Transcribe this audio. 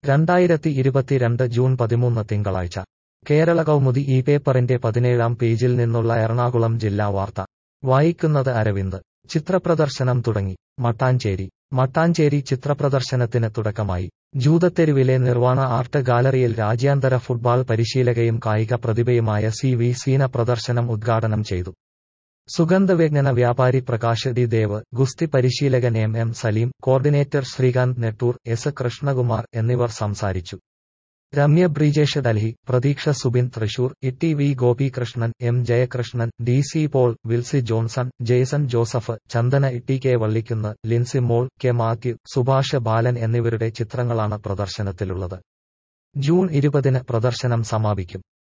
രണ്ടായിരത്തി ഇരുപത്തിരണ്ട് ജൂൺ പതിമൂന്ന് തിങ്കളാഴ്ച കേരള കൗമുദി ഈ പേപ്പറിന്റെ പതിനേഴാം പേജിൽ നിന്നുള്ള എറണാകുളം ജില്ലാ വാർത്ത വായിക്കുന്നത് അരവിന്ദ് ചിത്രപ്രദർശനം തുടങ്ങി മട്ടാഞ്ചേരി മട്ടാഞ്ചേരി ചിത്രപ്രദർശനത്തിന് തുടക്കമായി ജൂതത്തെരുവിലെ നിർവാണ ആർട്ട് ഗാലറിയിൽ രാജ്യാന്തര ഫുട്ബാൾ പരിശീലകയും കായിക പ്രതിഭയുമായ സി വി സീന പ്രദർശനം ഉദ്ഘാടനം ചെയ്തു സുഗന്ധവ്യഞ്ജന വ്യാപാരി പ്രകാശ് ഡി ദേവ് ഗുസ്തി പരിശീലകൻ M M Saleem coordinator Sreekanth Nettur S Krishnakumar എന്നിവർ സംസാരിച്ചു Ramya Brijesh Delhi Pratheeksha Subin Thrissur E V Gopikrishnan M Jayakrishnan D C Paul Wilsy Johnson Jaison Joseph Chandana E K Vallikkunnu Lincy Mol K Mathew Subhash Balan എന്നിവരുടെ ചിത്രങ്ങളാണ് പ്രദർശനത്തിലുള്ളത് ജൂൺ ഇരുപതിന് പ്രദർശനം സമാപിക്കും